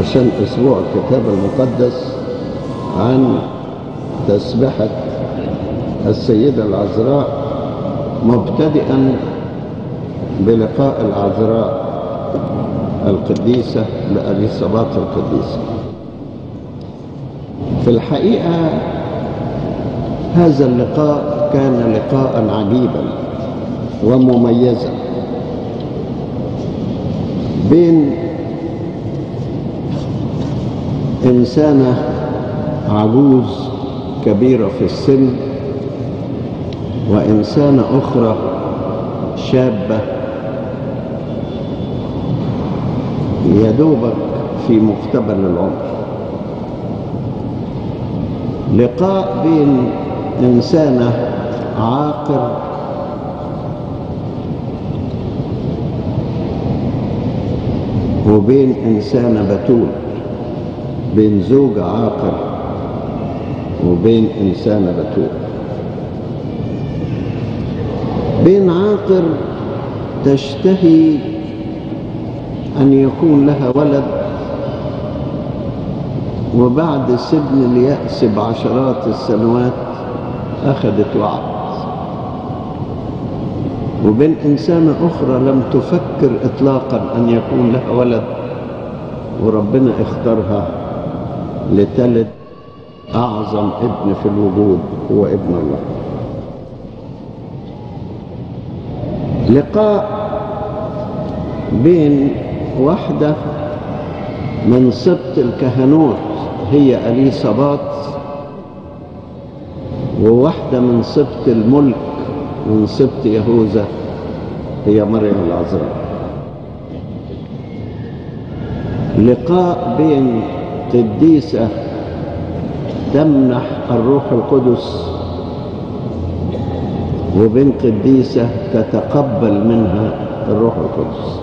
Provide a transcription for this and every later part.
عشان أسبوع الكتاب المقدس عن تسبحة السيدة العذراء مبتدئا بلقاء العذراء القديسة لأليصابات القديسة في الحقيقة هذا اللقاء كان لقاء عجيبا ومميزا بين إنسانة عجوز كبيرة في السن وإنسانة أخرى شابة يدوبك في مقتبل العمر لقاء بين إنسانة عاقر وبين إنسانة بتول بين زوج عاقر وبين إنسانة بتول بين عاقر تشتهي أن يكون لها ولد وبعد سجن اليأس بعشرات السنوات أخذت وعد وبين إنسانة أخرى لم تفكر إطلاقا أن يكون لها ولد وربنا اختارها لتلد أعظم ابن في الوجود هو ابن الله لقاء بين واحدة من سبط الكهنوت هي أليصابات وواحدة من سبط الملك من سبط يهوذا هي مريم العذراء لقاء بين قديسة تمنح الروح القدس وبين قديسة تتقبل منها الروح القدس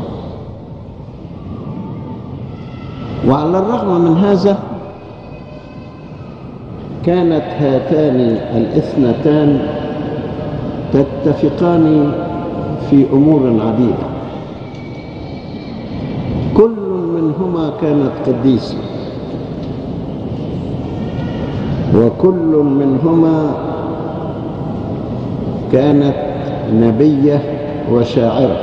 وعلى الرغم من هذا كانت هاتان الاثنتان تتفقان في امور عديده كل منهما كانت قديسه وكل منهما كانت نبيه وشاعره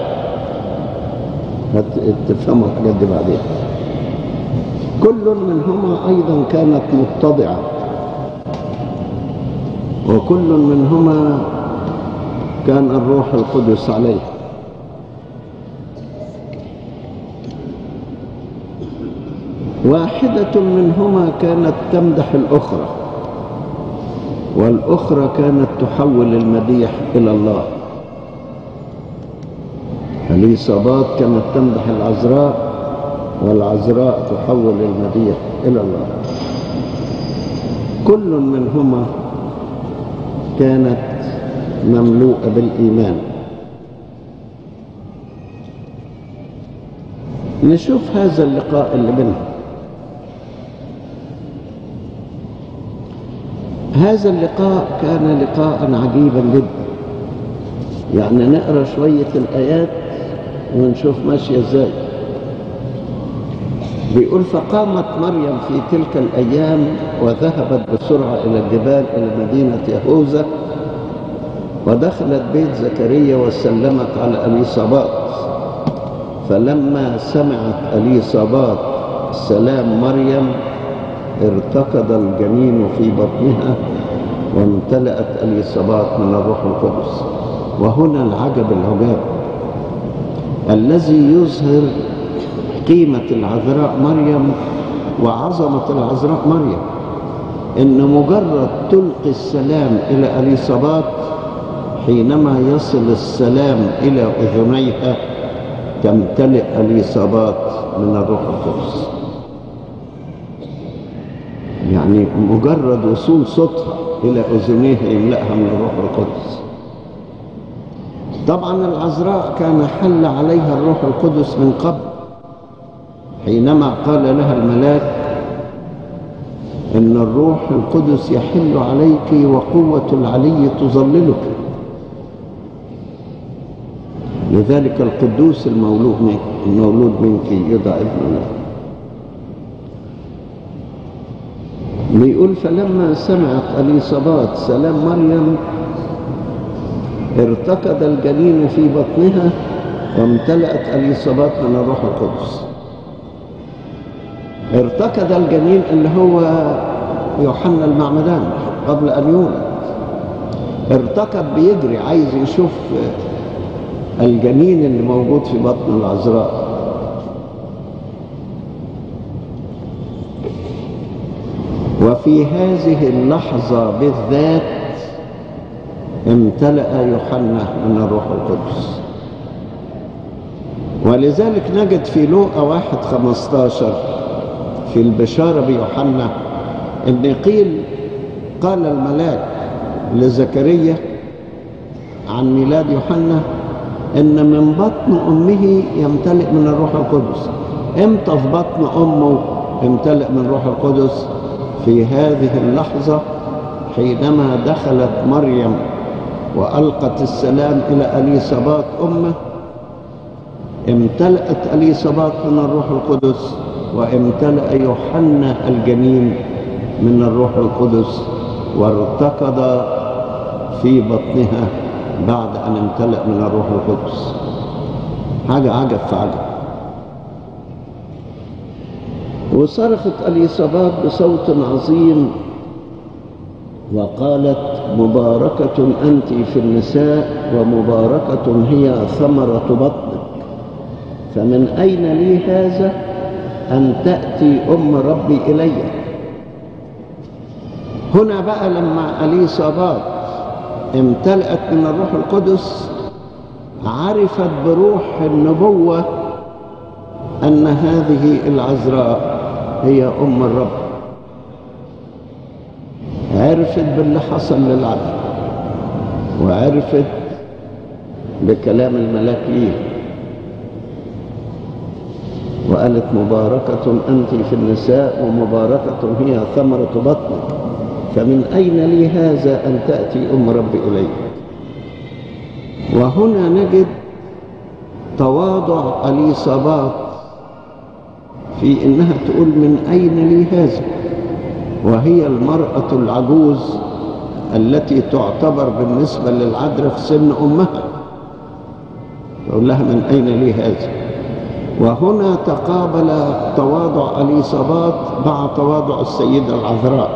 هتفهموا الحاجات دي بعدين كل منهما ايضا كانت متضعه وكل منهما كان الروح القدس عليه واحدة منهما كانت تمدح الأخرى والأخرى كانت تحول المديح إلى الله الإصابات كانت تمدح العذراء والعذراء تحول المديح إلى الله كل منهما كانت مملوءة بالإيمان نشوف هذا اللقاء اللي بينهم هذا اللقاء كان لقاء عجيبا جدا يعني نقرا شوية الآيات ونشوف ماشية ازاي بيقول فقامت مريم في تلك الأيام وذهبت بسرعة إلى الجبال إلى مدينة يهوذا ودخلت بيت زكريا وسلمت على أليصابات فلما سمعت أليصابات سلام مريم ارتقد الجنين في بطنها وامتلأت أليصابات من الروح القدس وهنا العجب العجاب الذي يظهر قيمة العذراء مريم وعظمة العذراء مريم إن مجرد تلقي السلام إلى أليصابات حينما يصل السلام إلى أذنيها تمتلئ الإصابات من الروح القدس يعني مجرد وصول صوتها إلى أذنيها يملأها من الروح القدس طبعا العذراء كان حل عليها الروح القدس من قبل حينما قال لها الملاك إن الروح القدس يحل عليك وقوة العلي تظللك لذلك القدوس المولود منك المولود منك يدعى ابن الله بيقول فلما سمعت اليصابات سلام مريم ارتكض الجنين في بطنها وامتلأت اليصابات من الروح القدس ارتكض الجنين اللي هو يوحنا المعمدان قبل أن يولد ارتكب بيجري عايز يشوف الجنين اللي موجود في بطن العذراء وفي هذه اللحظة بالذات امتلأ يوحنا من الروح القدس ولذلك نجد في لوقا واحد خمستاشر في البشارة بيوحنا ان قيل قال الملاك لزكريا عن ميلاد يوحنا ان من بطن امه يمتلئ من الروح القدس امتى في بطن امه امتلئ من الروح القدس في هذه اللحظة حينما دخلت مريم وألقت السلام إلى أليصابات أمه امتلأت أليصابات من الروح القدس وامتلأ يوحنا الجنين من الروح القدس وارتقد في بطنها بعد أن امتلأ من الروح القدس حاجة عجب في عجب وصرخت اليصابات بصوت عظيم وقالت مباركة أنت في النساء ومباركة هي ثمرة بطنك فمن أين لي هذا أن تأتي أم ربي إلي هنا بقى لما اليصابات امتلأت من الروح القدس عرفت بروح النبوة أن هذه العذراء هي أم الرب عرفت باللي حصل للعبد وعرفت بكلام الملاك ليه وقالت مباركة أنت في النساء ومباركة هي ثمرة بطنك فمن أين لي هذا أن تأتي أم ربي إلي وهنا نجد تواضع اليصابات في انها تقول من اين لي هذا وهي المراه العجوز التي تعتبر بالنسبه للعذراء في سن امها تقول لها من اين لي هذا وهنا تقابل تواضع اليصابات مع تواضع السيده العذراء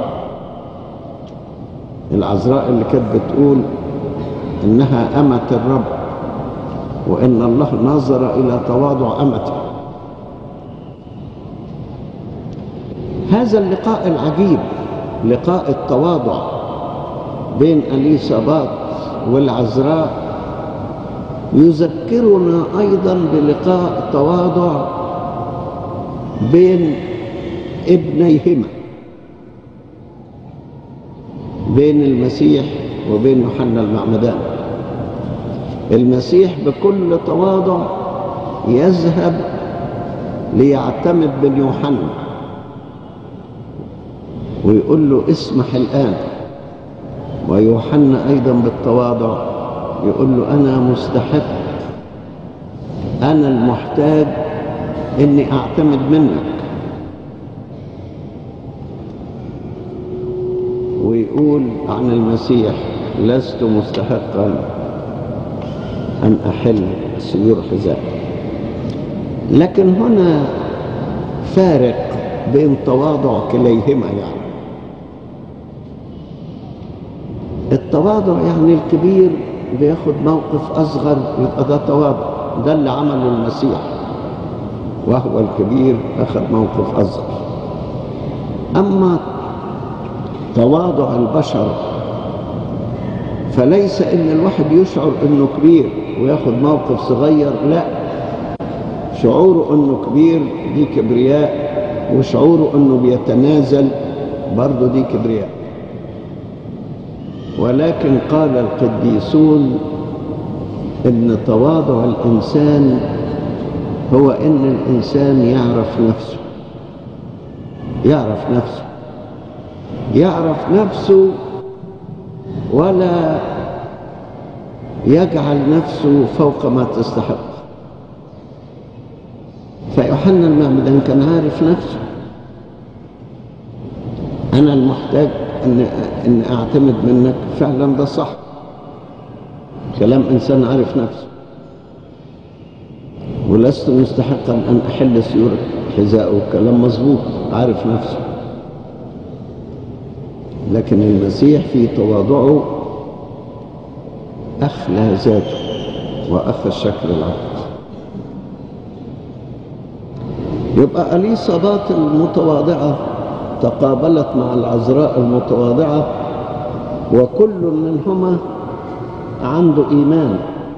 العذراء اللي كانت بتقول انها امه الرب وان الله نظر الى تواضع امته هذا اللقاء العجيب لقاء التواضع بين اليصابات والعذراء يذكرنا ايضا بلقاء تواضع بين ابنيهما بين المسيح وبين يوحنا المعمدان المسيح بكل تواضع يذهب ليعتمد بن يوحنا ويقول له اسمح الآن ويوحنا أيضا بالتواضع يقول له أنا مستحق أنا المحتاج إني أعتمد منك ويقول عن المسيح لست مستحقا أن أحل سيور حذاء لكن هنا فارق بين تواضع كليهما يعني التواضع يعني الكبير بياخد موقف أصغر يبقى ده تواضع ده اللي عمله المسيح وهو الكبير أخذ موقف أصغر أما تواضع البشر فليس ان الواحد يشعر انه كبير وياخد موقف صغير لا شعوره انه كبير دي كبرياء وشعوره انه بيتنازل برضه دي كبرياء ولكن قال القديسون ان تواضع الانسان هو ان الانسان يعرف نفسه يعرف نفسه يعرف نفسه ولا يجعل نفسه فوق ما تستحق فيوحنا المعمدان كان عارف نفسه أنا المحتاج أن, أن أعتمد منك فعلا ده صح كلام إنسان عارف نفسه ولست مستحقا أن أحل سيور حذاءه كلام مظبوط عارف نفسه لكن المسيح في تواضعه أخلى ذاته وأخذ شكل العبد يبقى أليصابات المتواضعة تقابلت مع العذراء المتواضعة وكل منهما عنده إيمان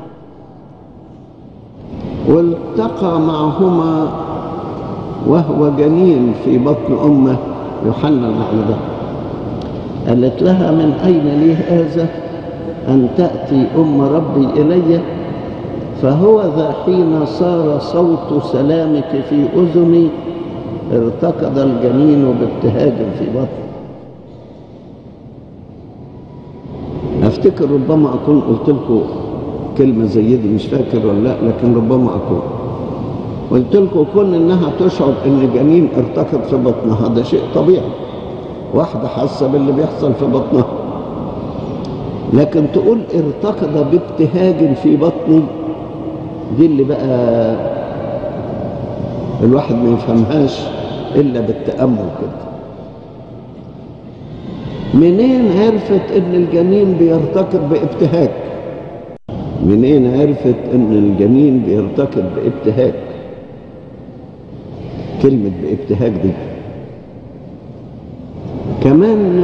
والتقى معهما وهو جنين في بطن أمه يوحنا المعمدان قالت لها من أين لي هذا أن تأتي أم ربي إلي فهو ذا حين صار صوت سلامك في أذني ارتكض الجنين بابتهاج في بطني أفتكر ربما أكون قلت لكم كلمة زي دي مش فاكر ولا لا لكن ربما أكون قلت لكم كون إنها تشعر إن جنين ارتكض في بطنها ده شيء طبيعي واحدة حاسة باللي بيحصل في بطنها لكن تقول ارتكض بابتهاج في بطني دي اللي بقى الواحد ما يفهمهاش إلا بالتأمل كده منين عرفت ان الجنين بيرتكب بابتهاج منين عرفت ان الجنين بيرتكب بابتهاج كلمة بابتهاج دي كمان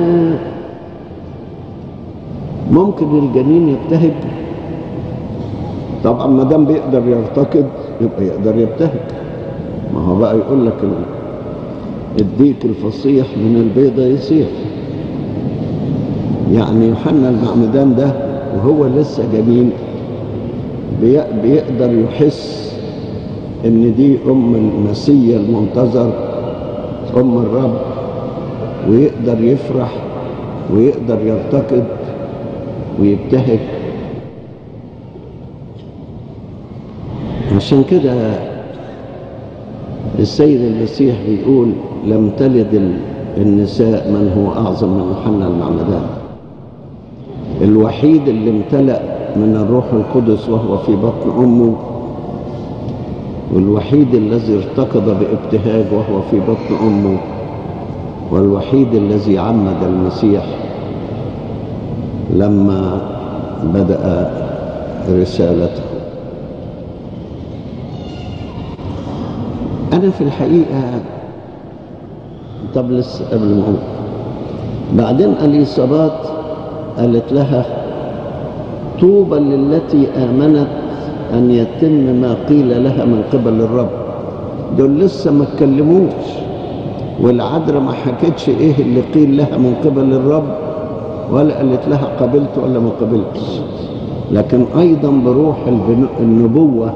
ممكن الجنين يبتهج طبعا ما دام بيقدر يرتكض يبقى يقدر يبتهج ما هو بقى يقول لك الديك الفصيح من البيضة يصيح يعني يوحنا المعمدان ده وهو لسه جنين بيقدر يحس ان دي ام المسيا المنتظر ام الرب ويقدر يفرح ويقدر يرتقد ويبتهج عشان كده السيد المسيح بيقول لم تلد النساء من هو اعظم من يوحنا المعمدان الوحيد اللي امتلأ من الروح القدس وهو في بطن أمه والوحيد الذي ارتكض بابتهاج وهو في بطن أمه والوحيد الذي عمد المسيح لما بدأ رسالته أنا في الحقيقة طب لسه قبل ما أقول بعدين اليصابات قالت لها طوبى للتي آمنت أن يتم ما قيل لها من قبل الرب دول لسه ما اتكلموش والعذراء ما حكتش ايه اللي قيل لها من قبل الرب ولا قالت لها قبلت ولا ما قبلتش لكن ايضا بروح النبوة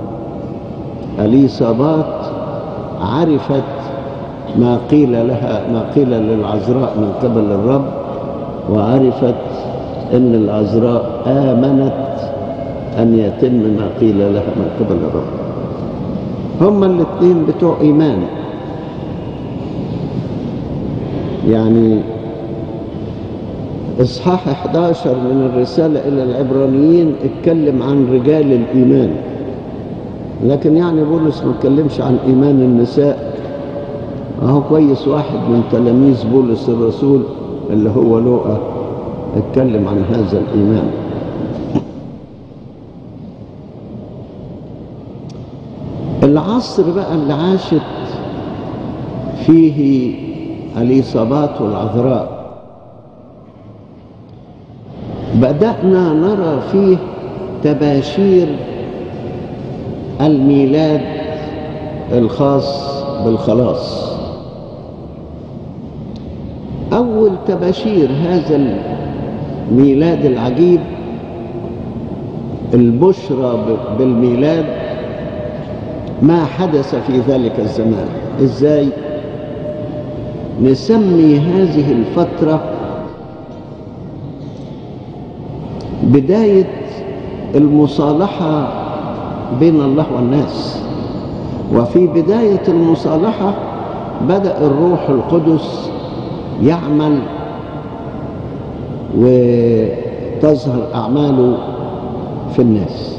اليصابات عرفت ما قيل لها ما قيل للعذراء من قبل الرب وعرفت ان العذراء امنت ان يتم ما قيل لها من قبل الرب هما الاثنين بتوع ايمان يعني اصحاح 11 من الرساله الى العبرانيين اتكلم عن رجال الايمان لكن يعني بولس ما اتكلمش عن ايمان النساء اهو كويس واحد من تلاميذ بولس الرسول اللي هو لوقا اتكلم عن هذا الإيمان العصر بقى اللي عاشت فيه اليصابات والعذراء بدأنا نرى فيه تباشير الميلاد الخاص بالخلاص أول تباشير هذا الميلاد العجيب البشرى بالميلاد ما حدث في ذلك الزمان ازاي نسمي هذه الفترة بداية المصالحة بين الله والناس وفي بداية المصالحة بدأ الروح القدس يعمل وتظهر أعماله في الناس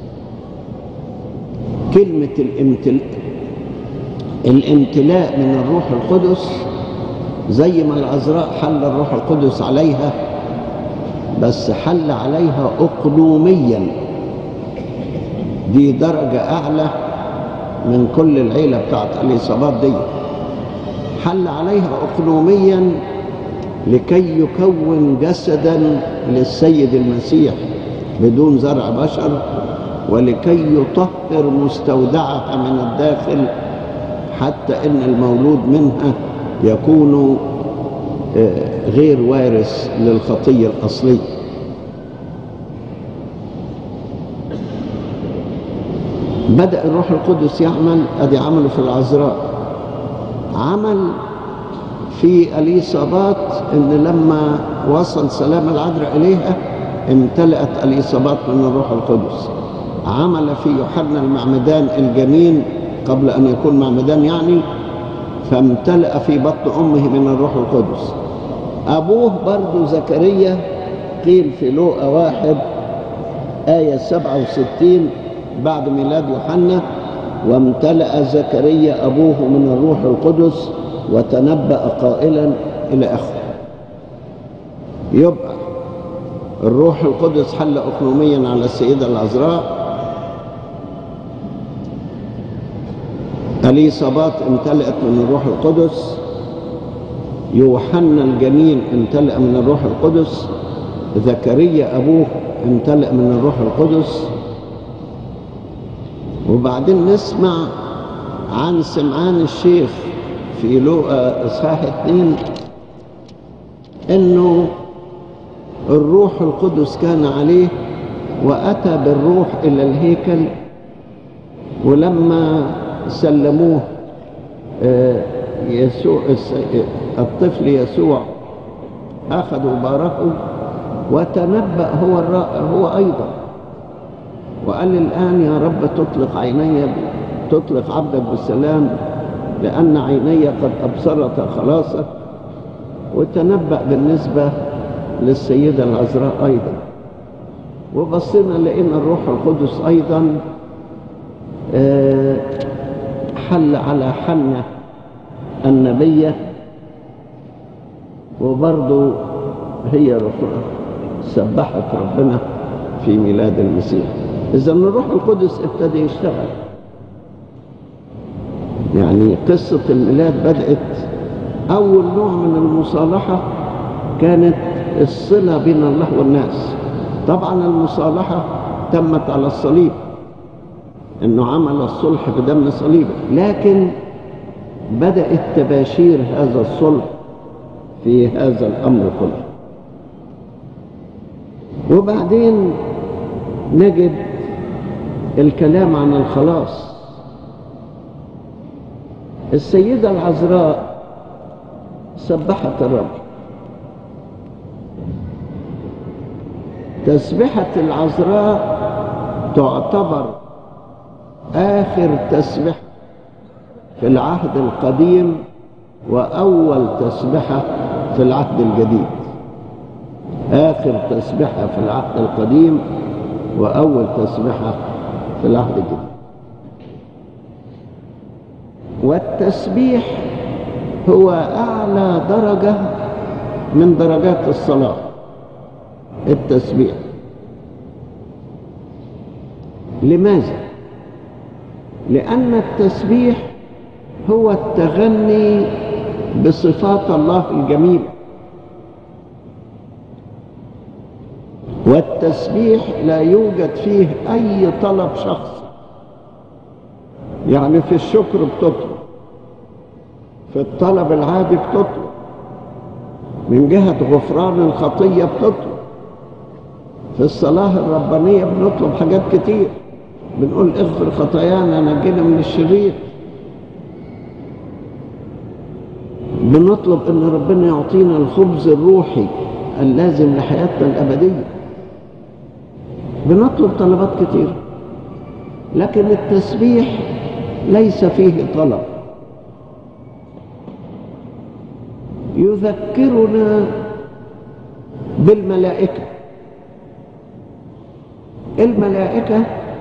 كلمة الامتلاء الامتلاء من الروح القدس زي ما العذراء حل الروح القدس عليها بس حل عليها أقلوميا دي درجة أعلى من كل العيلة بتاعت الإصابات دي حل عليها أقلوميا لكي يكون جسدا للسيد المسيح بدون زرع بشر ولكي يطهر مستودعها من الداخل حتى ان المولود منها يكون غير وارث للخطيه الاصليه بدا الروح القدس يعمل ادي عمله في العذراء عمل في اليصابات ان لما وصل سلام العذراء اليها امتلأت اليصابات من الروح القدس عمل في يوحنا المعمدان الجنين قبل أن يكون معمدان يعني فامتلأ في بطن أمه من الروح القدس أبوه برضو زكريا قيل في لوقا واحد آية 67 بعد ميلاد يوحنا وامتلأ زكريا أبوه من الروح القدس وتنبأ قائلا إلى آخره يبقى الروح القدس حل أقلوميا على السيدة العذراء اليصابات امتلأت من الروح القدس يوحنا الجنين امتلأ من الروح القدس زكريا أبوه امتلأ من الروح القدس وبعدين نسمع عن سمعان الشيخ في لوقا إصحاح اتنين إنه الروح القدس كان عليه وأتى بالروح إلى الهيكل ولما سلموه يسوع الطفل يسوع أخذوا باركه وتنبأ هو هو أيضا وقال الآن يا رب تطلق عيني تطلق عبدك بالسلام لأن عيني قد أبصرت خلاصك وتنبأ بالنسبة للسيدة العذراء أيضا وبصينا لقينا الروح القدس أيضا حل على حنة النبية وبرضه هي سبحت ربنا في ميلاد المسيح إذا الروح القدس ابتدى يشتغل يعني قصة الميلاد بدأت أول نوع من المصالحة كانت الصلة بين الله والناس طبعا المصالحة تمت على الصليب انه عمل الصلح بدم صليبه لكن بدأت تباشير هذا الصلح في هذا الأمر كله وبعدين نجد الكلام عن الخلاص السيدة العذراء سبحت الرب تسبحة العذراء تعتبر آخر تسبحة في العهد القديم وأول تسبحة في العهد الجديد آخر تسبحة في العهد القديم وأول تسبحة في العهد الجديد والتسبيح هو أعلى درجة من درجات الصلاة التسبيح لماذا؟ لأن التسبيح هو التغني بصفات الله الجميلة والتسبيح لا يوجد فيه أي طلب شخصي يعني في الشكر بتطلب في الطلب العادي بتطلب من جهة غفران الخطية بتطلب في الصلاة الربانية بنطلب حاجات كتير بنقول اغفر خطايانا نجينا من الشرير بنطلب ان ربنا يعطينا الخبز الروحي اللازم لحياتنا الابديه بنطلب طلبات كتير لكن التسبيح ليس فيه طلب يذكرنا بالملائكة الملائكة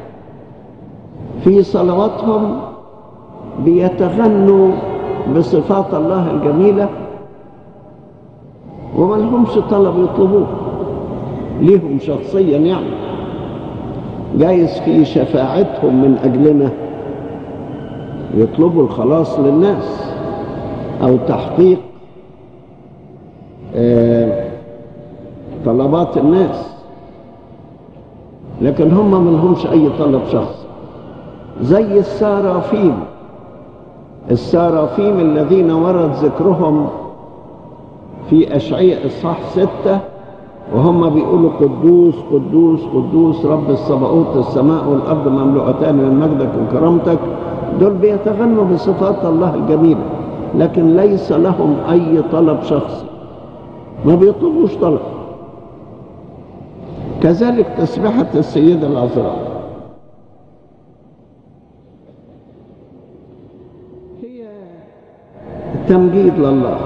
في صلواتهم بيتغنوا بصفات الله الجميلة وما لهمش طلب يطلبوه ليهم شخصيا يعني جايز في شفاعتهم من أجلنا يطلبوا الخلاص للناس أو تحقيق آه طلبات الناس لكن هم ما لهمش أي طلب شخصي زي السارافيم السارافيم الذين ورد ذكرهم في أشعياء إصحاح ستة وهم بيقولوا قدوس قدوس قدوس رب الصباؤوت السماء والأرض مملوءتان من مجدك وكرامتك دول بيتغنوا بصفات الله الجميلة لكن ليس لهم أي طلب شخصي ما بيطلبوش طلب كذلك تسبحة السيدة العذراء هي تمجيد لله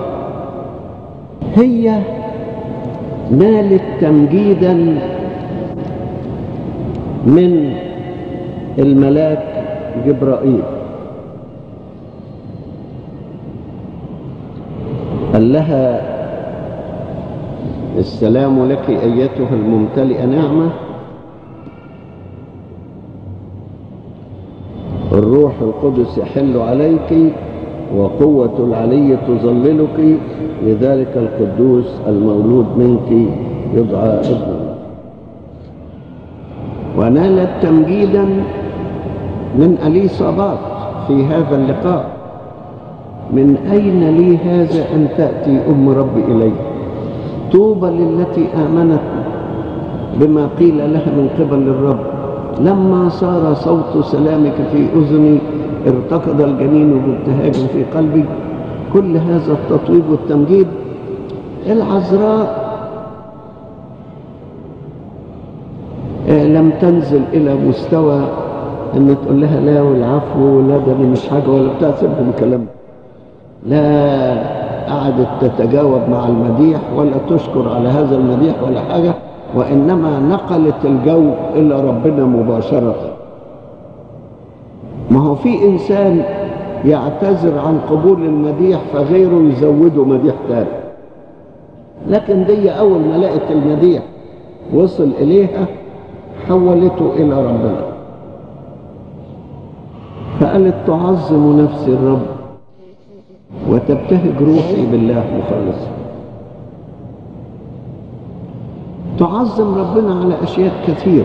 هي نالت تمجيدا من الملاك جبرائيل قال لها السلام لك ايتها الممتلئه نعمه الروح القدس يحل عليك وقوة العلي تظللك لذلك القدوس المولود منك يدعى ابن الله ونالت تمجيدا من أليصابات في هذا اللقاء من أين لي هذا أن تأتي أم ربي إلي طوبى للتي آمنت بما قيل لها من قبل الرب لما صار صوت سلامك في أذني ارتقد الجنين بابتهاج في قلبي كل هذا التطويب والتمجيد العذراء لم تنزل إلى مستوى أن تقول لها لا والعفو ولا ده مش حاجة ولا بتاع سيبهم الكلام لا قعدت تتجاوب مع المديح ولا تشكر على هذا المديح ولا حاجة وإنما نقلت الجو إلى ربنا مباشرة ما هو في إنسان يعتذر عن قبول المديح فغيره يزوده مديح تاني لكن دي أول ما لقت المديح وصل إليها حولته إلى ربنا فقالت تعظم نفسي الرب وتبتهج روحي بالله مخلصا تعظم ربنا على أشياء كثيرة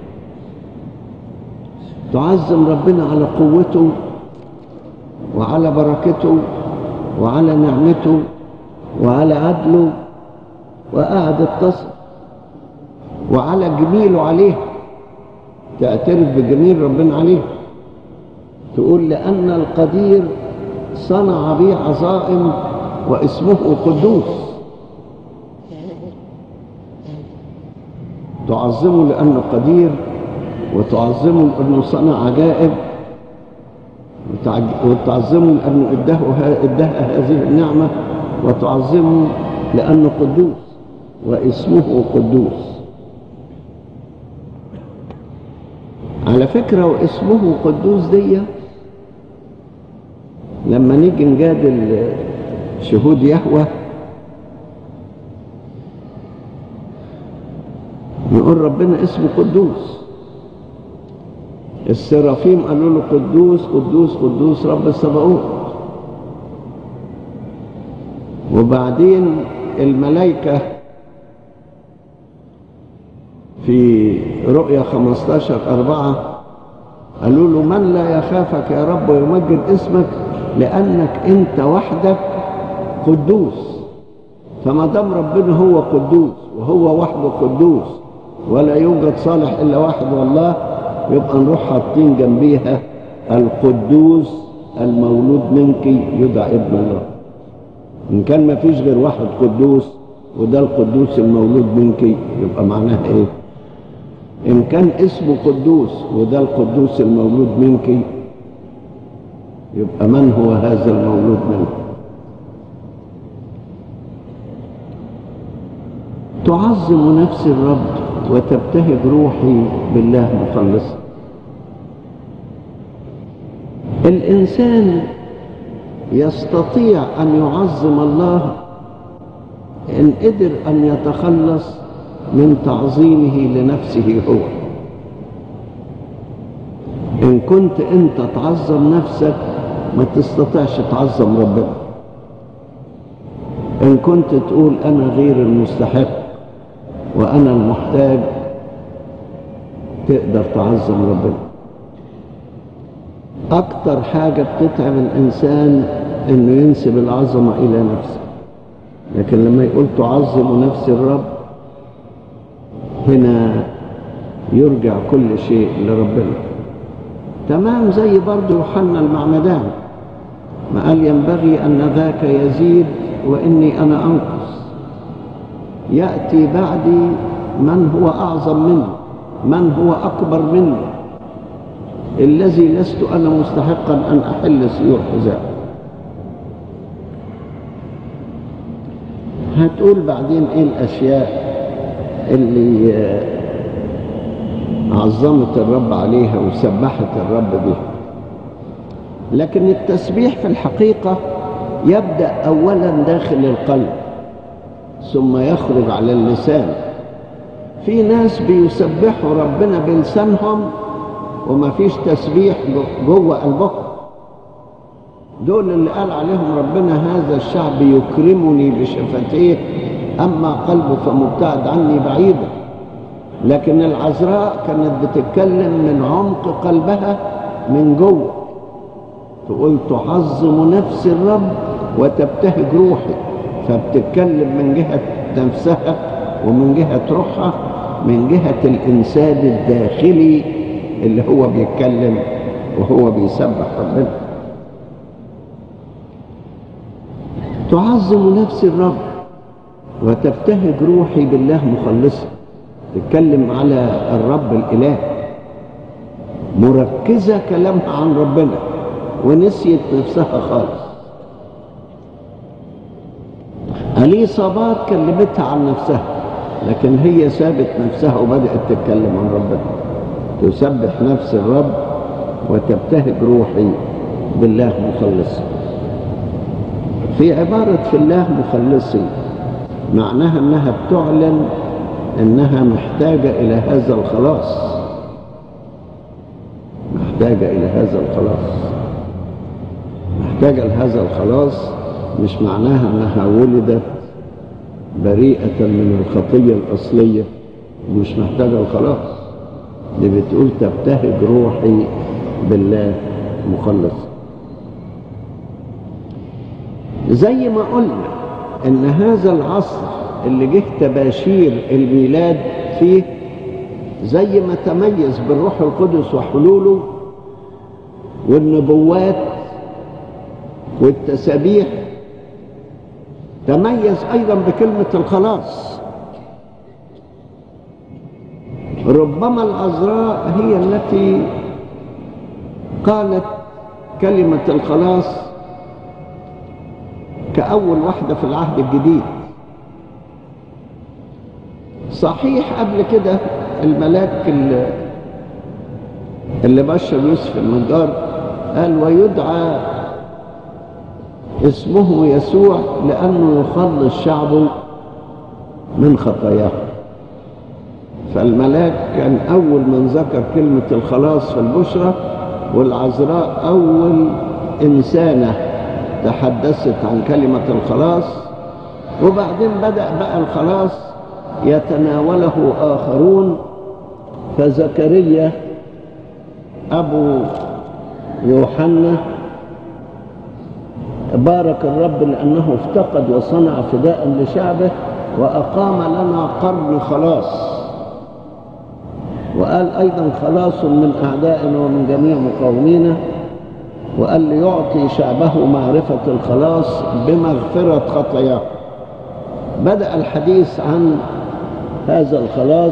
تعظم ربنا على قوته وعلى بركته وعلى نعمته وعلى عدله وقعدت تصل وعلى جميله عليه تعترف بجميل ربنا عليه تقول لأن القدير صنع بي عظائم واسمه قدوس تعظمه لأنه قدير وتعظمه لأنه صنع عجائب وتعظمه لأنه اداه اداها هذه النعمة وتعظمه لأنه قدوس واسمه قدوس على فكرة واسمه قدوس دي لما نيجي نجادل شهود يهوه نقول ربنا اسمه قدوس السرافيم قالوا له قدوس قدوس قدوس رب السبعون وبعدين الملائكة في رؤيا 15 أربعة قالوا له من لا يخافك يا رب ويمجد اسمك لأنك أنت وحدك قدوس فما دام ربنا هو قدوس وهو وحده قدوس ولا يوجد صالح إلا واحد والله يبقى نروح حاطين جنبيها القدوس المولود منك يدعى ابن الله إن كان ما فيش غير واحد قدوس وده القدوس المولود منك يبقى معناها إيه إن كان اسمه قدوس وده القدوس المولود منك يبقى من هو هذا المولود منك تعظم نفسي الرب وتبتهج روحي بالله مخلصا الإنسان يستطيع أن يعظم الله إن قدر أن يتخلص من تعظيمه لنفسه هو إن كنت أنت تعظم نفسك ما تستطيعش تعظم ربنا إن كنت تقول أنا غير المستحق وأنا المحتاج تقدر تعظم ربنا أكتر حاجة بتتعب الإنسان إنه ينسب العظمة إلى نفسه لكن لما يقول تعظم نفس الرب هنا يرجع كل شيء لربنا تمام زي برضه يوحنا المعمدان ما قال ينبغي أن ذاك يزيد وإني أنا أنقص يأتي بعدي من هو أعظم مني من هو أكبر مني الذي لست أنا مستحقا أن أحل سيور حذاء هتقول بعدين إيه الأشياء اللي عظمت الرب عليها وسبحت الرب بها لكن التسبيح في الحقيقة يبدأ أولا داخل القلب ثم يخرج على اللسان في ناس بيسبحوا ربنا بلسانهم وما فيش تسبيح جوه قلبهم دول اللي قال عليهم ربنا هذا الشعب يكرمني بشفتيه أما قلبه فمبتعد عني بعيدا لكن العذراء كانت بتتكلم من عمق قلبها من جوه تقول تعظم نفس الرب وتبتهج روحي فبتتكلم من جهة نفسها ومن جهة روحها من جهة الإنسان الداخلي اللي هو بيتكلم وهو بيسبح ربنا تعظم نفس الرب وتبتهج روحي بالله مخلصا تتكلم على الرب الإله مركزة كلامها عن ربنا ونسيت نفسها خالص أليصابات كلمتها عن نفسها لكن هي سابت نفسها وبدأت تتكلم عن ربنا تسبح نفس الرب وتبتهج روحي بالله مخلصي في عبارة في الله مخلصي معناها انها بتعلن انها محتاجة الى هذا الخلاص محتاجة الى هذا الخلاص محتاجة لهذا الخلاص مش معناها انها ولدت بريئة من الخطية الأصلية ومش محتاجة الخلاص دي بتقول تبتهج روحي بالله مخلص زي ما قلنا ان هذا العصر اللي جه تباشير الميلاد فيه زي ما تميز بالروح القدس وحلوله والنبوات والتسابيح تميز ايضا بكلمه الخلاص ربما العذراء هي التي قالت كلمه الخلاص كاول واحده في العهد الجديد صحيح قبل كده الملاك اللي, اللي بشر يوسف النجار قال ويدعى اسمه يسوع لأنه يخلص شعبه من خطاياه فالملاك كان أول من ذكر كلمة الخلاص في البشرى والعذراء أول إنسانة تحدثت عن كلمة الخلاص وبعدين بدأ بقى الخلاص يتناوله آخرون فزكريا أبو يوحنا بارك الرب لأنه افتقد وصنع فداء لشعبه وأقام لنا قرن خلاص وقال أيضا خلاص من أعدائنا ومن جميع مقاومينا وقال ليعطي شعبه معرفة الخلاص بمغفرة خطاياه بدأ الحديث عن هذا الخلاص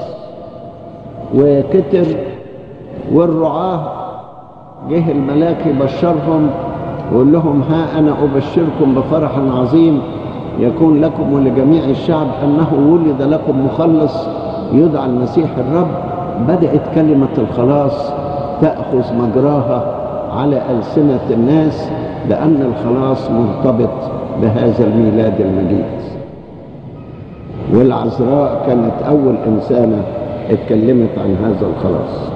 وكتر والرعاة جه الملاك يبشرهم ويقول لهم ها أنا أبشركم بفرح عظيم يكون لكم ولجميع الشعب أنه ولد لكم مخلص يدعى المسيح الرب بدأت كلمة الخلاص تأخذ مجراها على ألسنة الناس لأن الخلاص مرتبط بهذا الميلاد المجيد والعذراء كانت أول إنسانة اتكلمت عن هذا الخلاص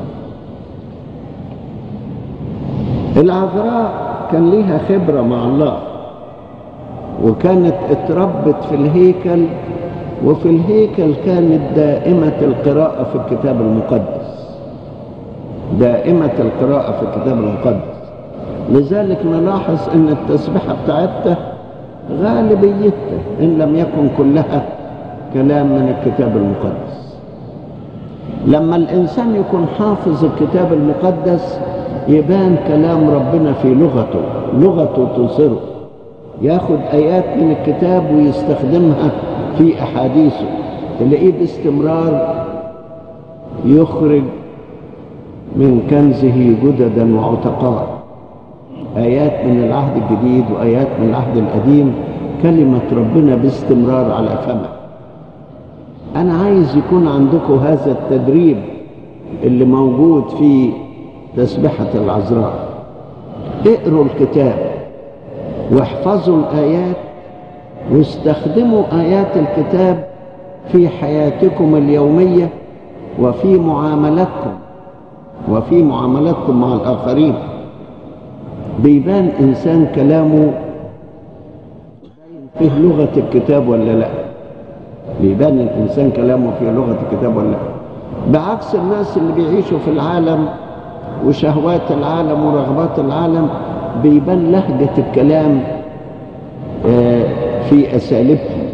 العذراء كان ليها خبرة مع الله وكانت اتربت في الهيكل وفي الهيكل كانت دائمة القراءة في الكتاب المقدس دائمة القراءة في الكتاب المقدس لذلك نلاحظ ان التسبيحة بتاعتها غالبيتها ان لم يكن كلها كلام من الكتاب المقدس لما الانسان يكون حافظ الكتاب المقدس يبان كلام ربنا في لغته لغته تنصره ياخد ايات من الكتاب ويستخدمها في احاديثه تلاقيه باستمرار يخرج من كنزه جددا وعتقاء ايات من العهد الجديد وايات من العهد القديم كلمه ربنا باستمرار على فمه انا عايز يكون عندكم هذا التدريب اللي موجود في تسبحه العذراء اقروا الكتاب واحفظوا الايات واستخدموا ايات الكتاب في حياتكم اليوميه وفي معاملاتكم وفي معاملاتكم مع الاخرين بيبان انسان كلامه فيه لغه الكتاب ولا لا بيبان الانسان كلامه فيه لغه الكتاب ولا لا بعكس الناس اللي بيعيشوا في العالم وشهوات العالم ورغبات العالم بيبان لهجه الكلام في اساليبهم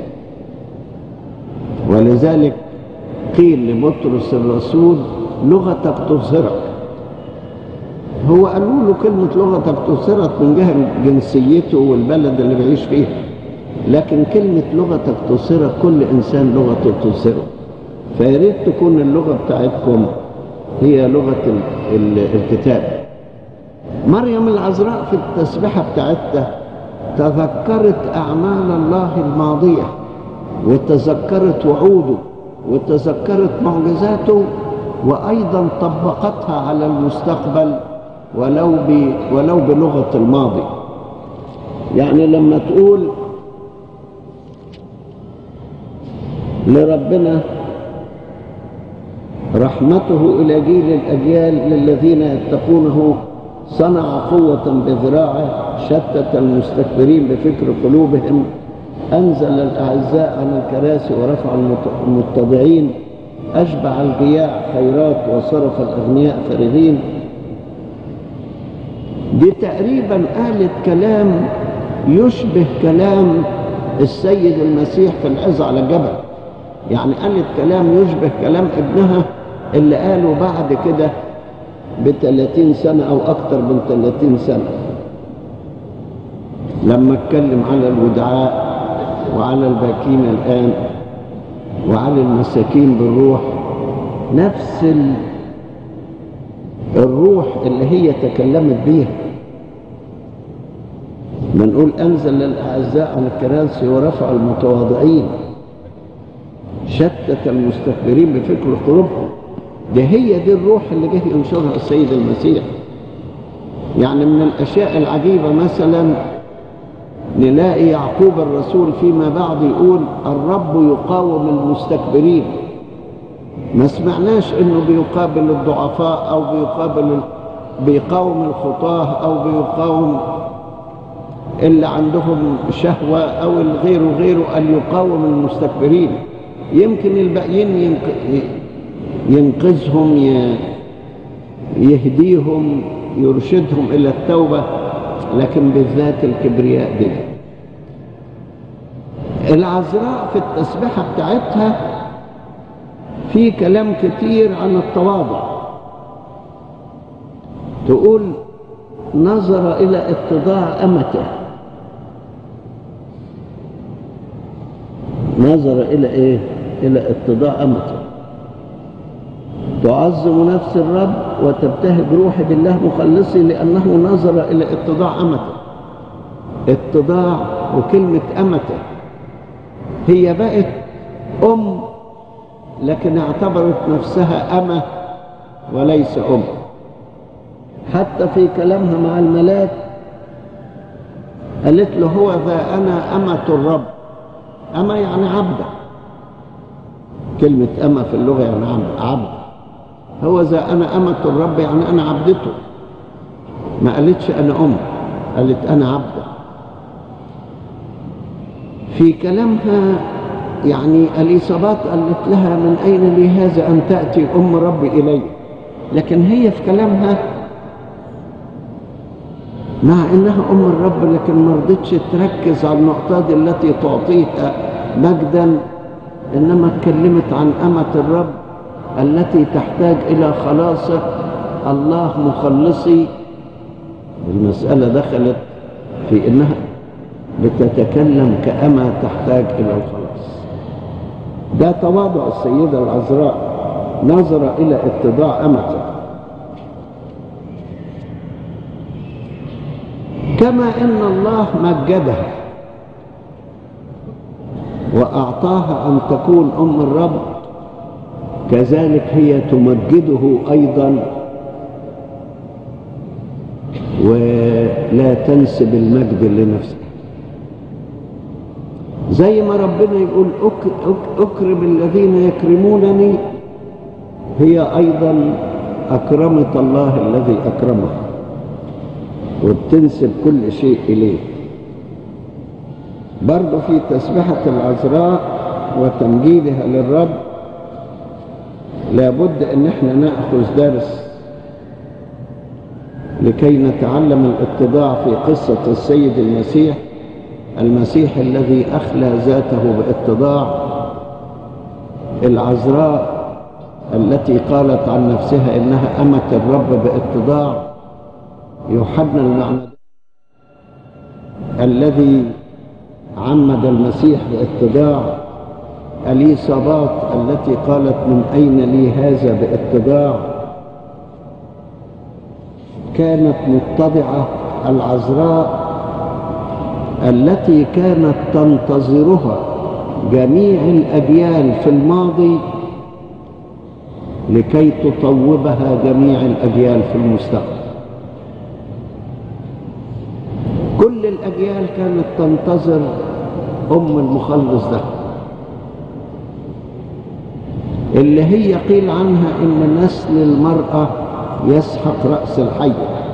ولذلك قيل لبطرس الرسول لغتك تظهرك هو قالوا له كلمة لغتك تظهرك من جهة جنسيته والبلد اللي بيعيش فيها لكن كلمة لغتك تظهرك كل إنسان لغته تظهره فياريت تكون اللغة بتاعتكم هي لغة ال ال الكتاب مريم العذراء في التسبيحة بتاعتها تذكرت أعمال الله الماضية وتذكرت وعوده وتذكرت معجزاته وأيضا طبقتها على المستقبل ولو ب... ولو بلغة الماضي يعني لما تقول لربنا رحمته إلى جيل الأجيال للذين يتقونه صنع قوة بذراعه شتت المستكبرين بفكر قلوبهم أنزل الأعزاء عن الكراسي ورفع المتضعين أشبع الجياع خيرات وصرف الأغنياء فرغين دي تقريبا قالت كلام يشبه كلام السيد المسيح في العظة على الجبل يعني قالت كلام يشبه كلام ابنها اللي قاله بعد كده بثلاثين سنة أو أكثر من ثلاثين سنة لما اتكلم على الودعاء وعلى الباكين الآن وعلى المساكين بالروح نفس ال... الروح اللي هي تكلمت بيها بنقول أنزل الأعزاء على الكراسي ورفع المتواضعين شتت المستكبرين بفكر قلوبهم ده هي دي الروح اللي جه ينشرها السيد المسيح يعني من الأشياء العجيبة مثلا نلاقي يعقوب الرسول فيما بعد يقول الرب يقاوم المستكبرين ما سمعناش انه بيقابل الضعفاء او بيقابل بيقاوم الخطاه او بيقاوم اللي عندهم شهوة او الغير وغيره ان يقاوم المستكبرين يمكن الباقيين ينقذهم يهديهم يرشدهم الى التوبة لكن بالذات الكبرياء دي العذراء في التسبيحة بتاعتها في كلام كتير عن التواضع تقول نظر إلى اتضاع أمته نظر إلى إيه؟ إلى اتضاع أمته تعظم نفس الرب وتبتهج روحي بالله مخلصي لأنه نظر إلى اتضاع أمته اتضاع وكلمة أمته هي بقت أم لكن اعتبرت نفسها أمة وليس أم حتى في كلامها مع الملاك قالت له هو ذا أنا أمة الرب أمة يعني عبدة كلمة أمة في اللغة يعني عبد, عبد. هو ذا أنا أمة الرب يعني أنا عبدته ما قالتش أنا أم قالت أنا عبدة في كلامها يعني اليصابات قالت لها من اين لي هذا ان تاتي ام ربي الي لكن هي في كلامها مع انها ام الرب لكن ما رضتش تركز على النقطه دي التي تعطيها مجدا انما اتكلمت عن امه الرب التي تحتاج الى خلاصه الله مخلصي المساله دخلت في انها بتتكلم كأمة تحتاج إلى الخلاص ده تواضع السيدة العذراء نظر إلى اتضاع أمته كما إن الله مجدها وأعطاها أن تكون أم الرب كذلك هي تمجده أيضا ولا تنسب المجد لنفسها زي ما ربنا يقول أك أك أكرم الذين يكرمونني هي أيضا أكرمت الله الذي أكرمه وبتنسب كل شيء إليه برضه في تسبحة العذراء وتمجيدها للرب لابد ان احنا ناخذ درس لكي نتعلم الاتضاع في قصة السيد المسيح المسيح الذي أخلى ذاته باتضاع العذراء التي قالت عن نفسها إنها أمة الرب باتضاع يوحنا المعنى الذي عمد المسيح باتضاع اليصابات التي قالت من أين لي هذا باتضاع كانت متضعة العذراء التي كانت تنتظرها جميع الأجيال في الماضي لكي تطوبها جميع الأجيال في المستقبل كل الأجيال كانت تنتظر أم المخلص ده اللي هي قيل عنها إن نسل المرأة يسحق رأس الحي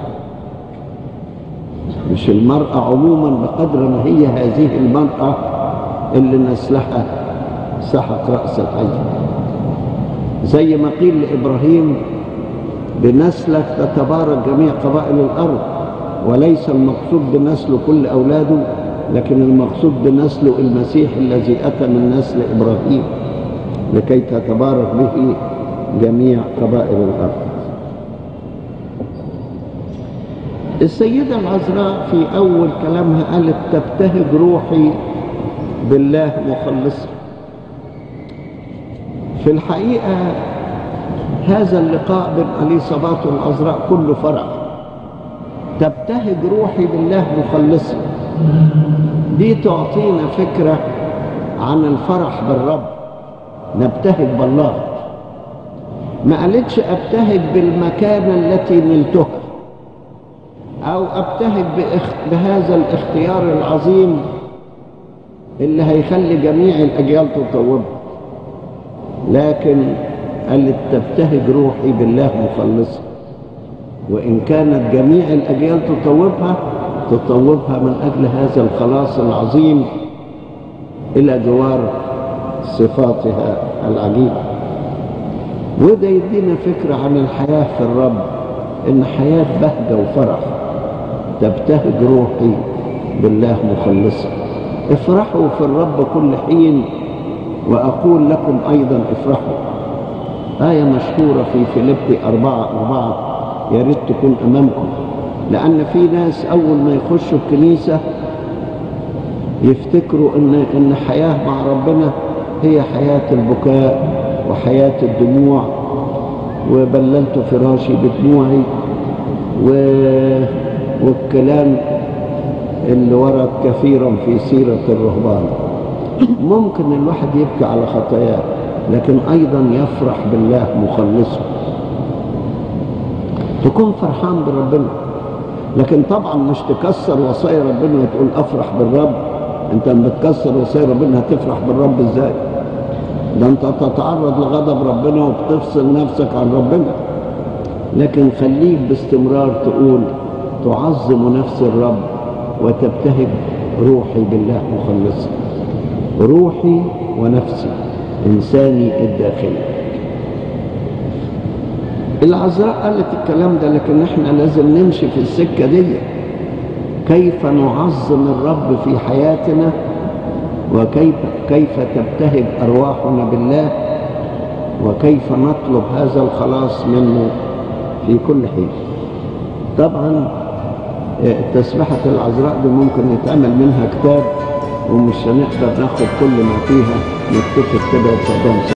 مش المرأة عموما بقدر ما هي هذه المرأة اللي نسلها سحق رأس الحي زي ما قيل لإبراهيم بنسلك تتبارك جميع قبائل الأرض وليس المقصود بنسل كل أولاده لكن المقصود بنسل المسيح الذي أتى من نسل إبراهيم لكي تتبارك به جميع قبائل الأرض السيدة العذراء في أول كلامها قالت تبتهج روحي بالله مخلصا في الحقيقة هذا اللقاء بين أليصابات والعذراء كله فرح تبتهج روحي بالله مخلصا دي تعطينا فكرة عن الفرح بالرب نبتهج بالله ما قالتش ابتهج بالمكانة التي نلتها أو أبتهج بهذا الاختيار العظيم اللي هيخلي جميع الأجيال تطوبها لكن قالت تبتهج روحي بالله مخلصا وإن كانت جميع الأجيال تطوبها تطوبها من أجل هذا الخلاص العظيم إلى جوار صفاتها العجيبة وده يدينا فكرة عن الحياة في الرب إن حياة بهجة وفرح تبتهج روحي بالله مخلصا افرحوا في الرب كل حين وأقول لكم أيضا افرحوا آية مشهورة في فيليبي أربعة أربعة يا ريت تكون أمامكم لأن في ناس أول ما يخشوا الكنيسة يفتكروا إن إن حياة مع ربنا هي حياة البكاء وحياة الدموع وبللت فراشي بدموعي و... والكلام اللي ورد كثيرا في سيرة الرهبان ممكن الواحد يبكي على خطاياه لكن أيضا يفرح بالله مخلصه تكون فرحان بربنا لكن طبعا مش تكسر وصايا ربنا وتقول افرح بالرب انت لما تكسر وصايا ربنا هتفرح بالرب ازاي ده انت تتعرض لغضب ربنا وبتفصل نفسك عن ربنا لكن خليك باستمرار تقول تعظم نفس الرب وتبتهج روحي بالله مخلصا روحي ونفسي انساني الداخلي العذراء قالت الكلام ده لكن احنا لازم نمشي في السكة دي كيف نعظم الرب في حياتنا وكيف كيف تبتهج أرواحنا بالله وكيف نطلب هذا الخلاص منه في كل حين طبعا تسبحة العذراء دي ممكن يتعمل منها كتاب ومش هنقدر ناخد كل ما فيها نكتفي كده وتقدم